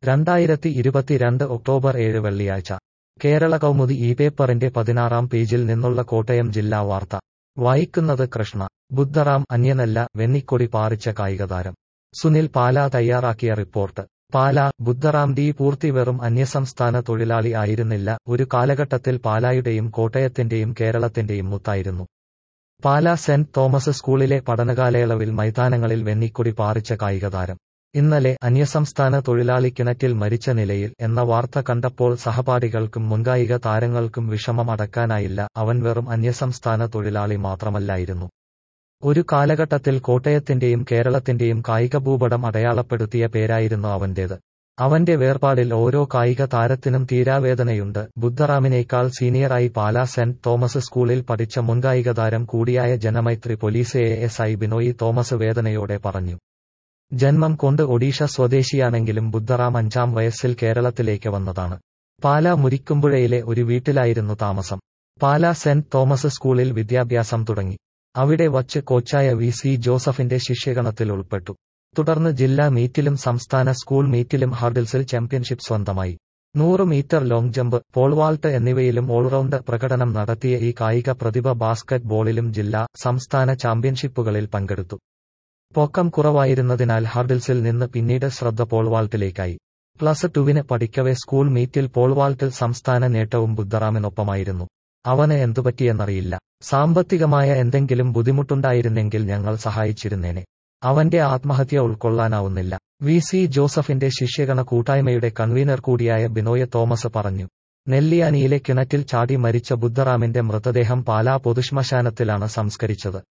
രണ്ടായിരത്തി ഇരുപത്തിരണ്ട് ഒക്ടോബർ ഏഴ് വെള്ളിയാഴ്ച കേരള കൗമുദി ഈ പേപ്പറിന്റെ പതിനാറാം പേജിൽ നിന്നുള്ള കോട്ടയം ജില്ലാ വാർത്ത വായിക്കുന്നത് കൃഷ്ണ ബുദ്ധറാം അന്യനല്ല വെന്നിക്കൊടി പാറിച്ച കായികതാരം സുനിൽ പാല തയ്യാറാക്കിയ റിപ്പോർട്ട് പാല ബുദ്ധറാം ഡി പൂർത്തി വെറും അന്യസംസ്ഥാന തൊഴിലാളി ആയിരുന്നില്ല ഒരു കാലഘട്ടത്തിൽ പാലായുടെയും കോട്ടയത്തിന്റെയും കേരളത്തിന്റെയും മുത്തായിരുന്നു പാല സെന്റ് തോമസ് സ്കൂളിലെ പഠനകാലയളവിൽ മൈതാനങ്ങളിൽ വെന്നിക്കൊടി പാറിച്ച കായികതാരം ഇന്നലെ അന്യസംസ്ഥാന തൊഴിലാളി കിണറ്റിൽ മരിച്ച നിലയിൽ എന്ന വാർത്ത കണ്ടപ്പോൾ സഹപാഠികൾക്കും മുൻകായിക താരങ്ങൾക്കും വിഷമം അടക്കാനായില്ല അവൻ വെറും അന്യസംസ്ഥാന തൊഴിലാളി മാത്രമല്ലായിരുന്നു ഒരു കാലഘട്ടത്തിൽ കോട്ടയത്തിന്റെയും കേരളത്തിന്റെയും കായിക ഭൂപടം അടയാളപ്പെടുത്തിയ പേരായിരുന്നു അവന്റേത് അവന്റെ വേർപാടിൽ ഓരോ കായിക താരത്തിനും തീരാവേദനയുണ്ട് ബുദ്ധറാമിനേക്കാൾ സീനിയറായി പാലാ സെന്റ് തോമസ് സ്കൂളിൽ പഠിച്ച മുൻകായിക താരം കൂടിയായ Janamaithri police A S I Binoy Thomas വേദനയോടെ പറഞ്ഞു ജന്മം കൊണ്ട് ഒഡീഷ സ്വദേശിയാണെങ്കിലും ബുദ്ധറാം അഞ്ചാം വയസ്സിൽ കേരളത്തിലേക്ക് വന്നതാണ് പാല മുരിക്കുമ്പുഴയിലെ ഒരു വീട്ടിലായിരുന്നു താമസം പാല സെന്റ് തോമസ് സ്കൂളിൽ വിദ്യാഭ്യാസം തുടങ്ങി അവിടെ വച്ച് കോച്ചായ വി സി ജോസഫിന്റെ ശിഷ്യഗണത്തിൽ ഉൾപ്പെട്ടു തുടർന്ന് ജില്ലാ മീറ്റിലും സംസ്ഥാന സ്കൂൾ മീറ്റിലും ഹർഡിൽസിൽ ചാമ്പ്യൻഷിപ്പ് സ്വന്തമായി നൂറ് മീറ്റർ ലോങ് ജമ്പ് പോൾവാൾട്ട് എന്നിവയിലും ഓൾറൗണ്ട് പ്രകടനം നടത്തിയ ഈ കായിക പ്രതിഭ ബാസ്കറ്റ് ബോളിലും ജില്ലാ സംസ്ഥാന ചാമ്പ്യൻഷിപ്പുകളിൽ പങ്കെടുത്തു പൊക്കം കുറവായിരുന്നതിനാൽ ഹർഡിൽസിൽ നിന്ന് പിന്നീട് ശ്രദ്ധ പോൾവാൾട്ടിലേക്കായി പ്ലസ് ടുവിന് പഠിക്കവെ സ്കൂൾ മീറ്റിൽ പോൾവാൾട്ടിൽ സംസ്ഥാന നേട്ടവും ബുദ്ധറാമിനൊപ്പമായിരുന്നു അവന് എന്തുപറ്റിയെന്നറിയില്ല സാമ്പത്തികമായ എന്തെങ്കിലും ബുദ്ധിമുട്ടുണ്ടായിരുന്നെങ്കിൽ ഞങ്ങൾ സഹായിച്ചിരുന്നേനെ അവന്റെ ആത്മഹത്യ ഉൾക്കൊള്ളാനാവുന്നില്ല വി സി ജോസഫിന്റെ ശിഷ്യഗണ കൂട്ടായ്മയുടെ കൺവീനർ കൂടിയായ ബിനോയ് തോമസ് പറഞ്ഞു നെല്ലിയാനിയിലെ കിണറ്റിൽ ചാടി മരിച്ച ബുദ്ധറാമിന്റെ മൃതദേഹം പാലാ പൊതുശ്മശാനത്തിലാണ് സംസ്കരിച്ചത്